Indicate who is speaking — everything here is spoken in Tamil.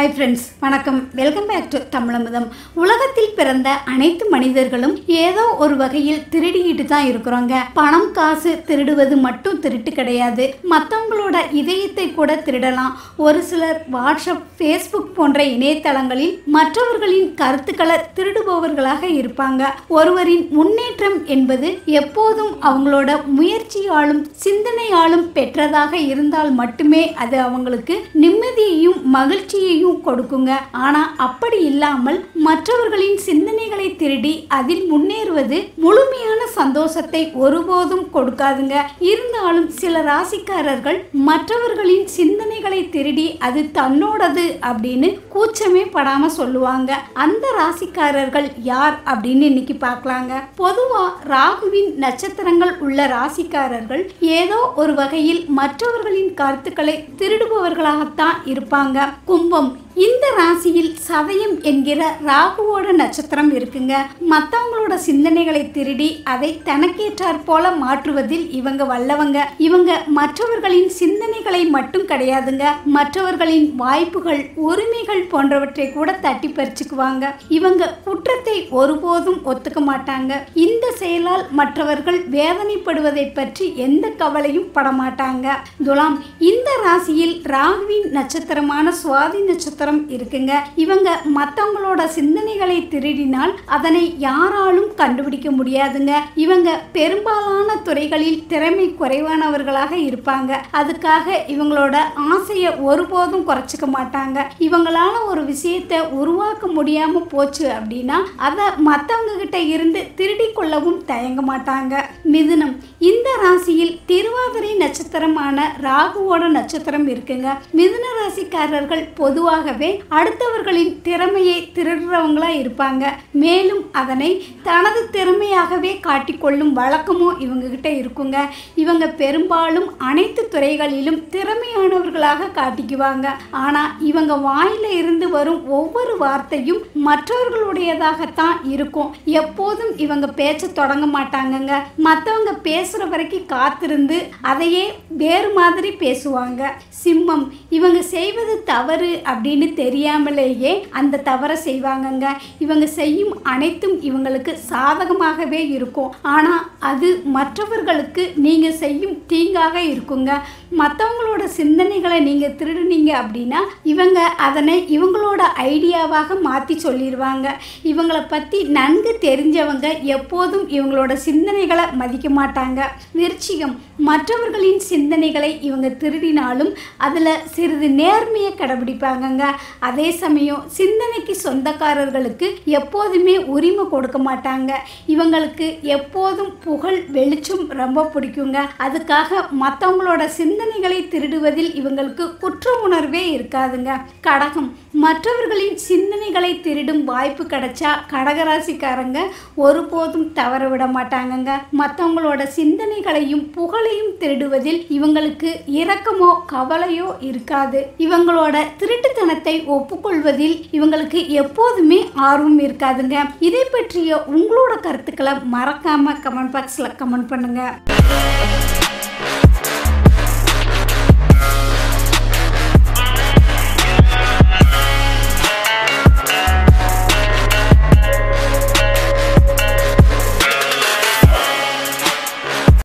Speaker 1: ஹாய் ஃப்ரெண்ட்ஸ் வணக்கம் வெல்கம் பேக் டு தமிழமுதம் உலகத்தில் பிறந்த அனைத்து மனிதர்களும் ஏதோ ஒரு வகையில் திருடிக்கிட்டு தான் இருக்கிறோங்க பணம் காசு திருடுவது மட்டும் திருட்டு கிடையாது மற்றவங்களோட இதயத்தை கூட திருடலாம் ஒரு சிலர் வாட்ஸ்அப் ஃபேஸ்புக் போன்ற இணையதளங்களில் மற்றவர்களின் கருத்துக்களை திருடுபவர்களாக இருப்பாங்க ஒருவரின் முன்னேற்றம் என்பது எப்போதும் அவங்களோட முயற்சியாலும் சிந்தனையாலும் பெற்றதாக இருந்தால் மட்டுமே அது அவங்களுக்கு நிம்மதியையும் மகிழ்ச்சியையும் கொடுக்குங்க ஆனா அப்படி இல்லாமல் மற்றவர்களின் சிந்தனைகளை திருடி அதில் முன்னேறுவது முழுமையான சந்தோஷத்தை ஒருபோதும் கொடுக்காதுங்க இருந்தாலும் சில ராசிக்காரர்கள் மற்றவர்களின் சிந்தனைகளை திருடி அது தன்னோடது அப்படின்னு கூச்சமே படாம சொல்லுவாங்க அந்த ராசிக்காரர்கள் யார் அப்படின்னு இன்னைக்கு பார்க்கலாங்க பொதுவா ராகுவின் நட்சத்திரங்கள் உள்ள ராசிக்காரர்கள் ஏதோ ஒரு வகையில் மற்றவர்களின் கருத்துக்களை திருடுபவர்களாகத்தான் இருப்பாங்க கும்பம் இந்த ராசியில் சதயம் என்கிற ராகுவோட நட்சத்திரம் இருக்குங்க மற்றவங்களோட சிந்தனைகளை திருடி அதை தனக்கேற்றாற் போல மாற்றுவதில் இவங்க வல்லவங்க இவங்க மற்றவர்களின் சிந்தனைகளை மட்டும் கிடையாதுங்க மற்றவர்களின் வாய்ப்புகள் உரிமைகள் போன்றவற்றை கூட தட்டி பறிச்சுக்குவாங்க இவங்க குற்றத்தை ஒருபோதும் ஒத்துக்க மாட்டாங்க இந்த செயலால் மற்றவர்கள் வேதனைப்படுவதை பற்றி எந்த கவலையும் படமாட்டாங்க துலாம் இந்த ராசியில் ராகுவின் நட்சத்திரமான சுவாதி நட்சத்திரம் இருக்குங்க இவங்க மற்றவங்களோட சிந்தனைகளை திருடினால் அதனை யாராலும் கண்டுபிடிக்க முடியாதுங்க இவங்க பெரும்பாலான துறைகளில் திறமை குறைவானவர்களாக இருப்பாங்க அதுக்காக இவங்களோட ஆசையை ஒருபோதும் குறைச்சிக்க மாட்டாங்க இவங்களால ஒரு விஷயத்தை உருவாக்க முடியாம போச்சு அப்படின்னா அதை மற்றவங்க கிட்ட இருந்து திருடி கொள்ளவும் தயங்க மாட்டாங்க மிதுனம் இந்த ராசியில் திருவாதிரை நட்சத்திரமான ராகுவோட நட்சத்திரம் இருக்குங்க மிதுன ராசிக்காரர்கள் பொதுவாகவே அடுத்தவர்களின் திறமையை திருடுறவங்களா இருப்பாங்க மேலும் அதனை தனது திறமையாகவே காட்டிக்கொள்ளும் வழக்கமும் இவங்க கிட்ட இருக்குங்க இவங்க பெரும்பாலும் அனைத்து துறைகளிலும் திறமையானவர்களாக காட்டிக்குவாங்க ஆனா இவங்க வாயில இருந்து வரும் ஒவ்வொரு வார்த்தையும் மற்றவர்களுடையதாகத்தான் இருக்கும் எப்போதும் இவங்க பேச்ச தொடங்க மாட்டாங்கங்க மற்றவங்க பேசுற வரைக்கும் காத்திருந்து அதையே வேறு மாதிரி பேசுவாங்க சிம்மம் இவங்க செய்வது தவறு அப்படின்னு தெரியாமலேயே அந்த தவறை செய்வாங்கங்க இவங்க செய்யும் அனைத்தும் இவங்களுக்கு சாதகமாகவே இருக்கும் ஆனால் அது மற்றவர்களுக்கு நீங்கள் செய்யும் தீங்காக இருக்குங்க மற்றவங்களோட சிந்தனைகளை நீங்கள் திருடுனீங்க அப்படின்னா இவங்க அதனை இவங்களோட ஐடியாவாக மாற்றி சொல்லிடுவாங்க இவங்களை பற்றி நன்கு தெரிஞ்சவங்க எப்போதும் இவங்களோட சிந்தனைகளை மதிக்க மாட்டாங்க விருச்சிகம் மற்றவர்களின் சிந்தனைகளை இவங்க திருடினாலும் அதில் சிறிது நேர்மையை கடைபிடிப்பாங்கங்க அதே சமயம் சிந்தனைக்கு சொந்தக்காரர்களுக்கு எப்போதுமே உரிமை கொடுக்க மாட்டாங்க இவங்களுக்கு எப்போதும் புகழ் வெளிச்சம் ரொம்ப பிடிக்குங்க அதுக்காக மற்றவங்களோட சிந்தனைகளை திருடுவதில் இவங்களுக்கு குற்ற உணர்வே இருக்காதுங்க கடகம் மற்றவர்களின் சிந்தனைகளை திருடும் வாய்ப்பு கிடைச்சா கடகராசிக்காரங்க ஒருபோதும் தவற விட மாட்டாங்கங்க மற்றவங்களோட சிந்தனைகளையும் புகழையும் திருடுவதில் இவங்களுக்கு இரக்கமோ கவலையோ இருக்காது இவங்களோட திருட்டுத்தனத்தை ஒப்புக்கொள்வதில் இவங்களுக்கு எப்போதுமே ஆர்வம் இருக்காதுங்க இதை பற்றிய உங்களோட கருத்துக்களை மறக்காம கமெண்ட் பாக்ஸில் கமெண்ட் பண்ணுங்க